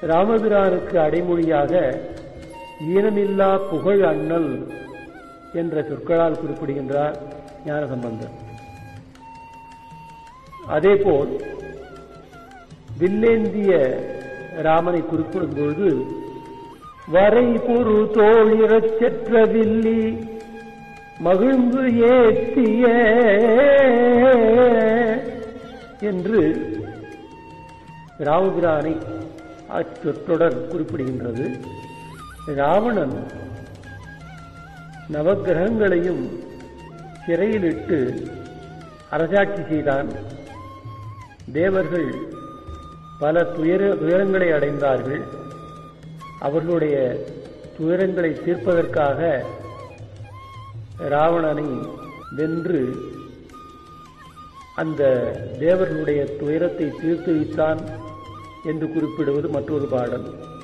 ராமபிரானுக்கு அடைமொழியாக ஈனமில்லா புகழ் அண்ணல் என்ற சொற்களால் குறிப்பிடுகின்றார் ஞானசம்பந்தர் அதேபோல் வில்லேந்திய ராமனை குறிப்பிடும் பொழுது வரை பொரு தோழிறச் செற்ற வில்லி மகிழ்ந்து ஏத்திய என்று ராமபிரானை அச்சொற்றொடர் குறிப்பிடுகின்றது ராவணன் நவக்கிரகங்களையும் சிறையிலிட்டு அரசாட்சி செய்தான் தேவர்கள் பல துயர துயரங்களை அடைந்தார்கள் அவர்களுடைய துயரங்களை தீர்ப்பதற்காக ராவணனை வென்று அந்த தேவர்களுடைய துயரத்தை தீர்த்து வைத்தான் என்று குறிப்பிடுவது மற்றொரு பாடல்